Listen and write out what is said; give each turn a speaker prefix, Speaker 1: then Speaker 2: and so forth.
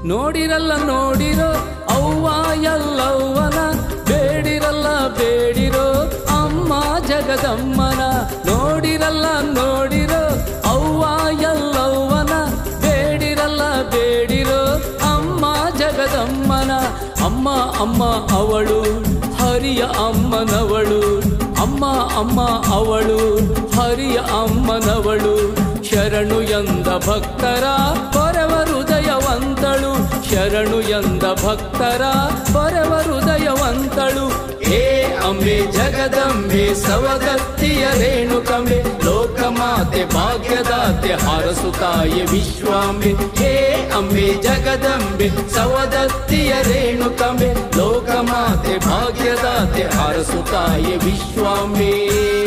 Speaker 1: ನೋಡಿರಲ್ಲ ನೋಡಿರೋ ಅವ್ವ ಎಲ್ಲವ್ವನ ಬೇಡಿರಲ್ಲ ಬೇಡಿರೋ ಅಮ್ಮ ಜಗದಮ್ಮನ ನೋಡಿರಲ್ಲ ನೋಡಿರೋ ಅವ್ವ ಎಲ್ಲವ್ವನ ಬೇಡಿರಲ್ಲ ಬೇಡಿರೋ ಅಮ್ಮ ಜಗದಮ್ಮನ ಅಮ್ಮ ಅಮ್ಮ ಅವಳು ಹರಿಯ ಅಮ್ಮನವಳು ಅಮ್ಮ ಅಮ್ಮ ಅವಳು ಹರಿಯ ಅಮ್ಮನವಳು ಶರಣು ಎಂದ ಭಕ್ತರ ಪರವ ಹೃದಯವಂತಳು ಶರಣು ಎಂದ ಭಕ್ತರ ಪರವ ಹೃದಯವಂತಳು ಹೇ ಅಂಬೆ ಜಗದಂಬೆ ಸವದತ್ತಿಯ ರೇಣುಕಂಬೆ ಲೋಕಮಾತೆ ಭಾಗ್ಯದಾತೆ ಹಾರಸುತ್ತಾಯೆ ವಿಶ್ವಾಂಬೆ ಹೇ ಅಂಬೆ ಜಗದಂಬೆ ಸವದತ್ತಿಯ ರೇಣುಕಂಬೆ ಲೋಕಮಾತೆ ಭಾಗ್ಯದಾತೆ ಹಾರಸುತ್ತಾಯೆ ವಿಶ್ವಾಂಬೆ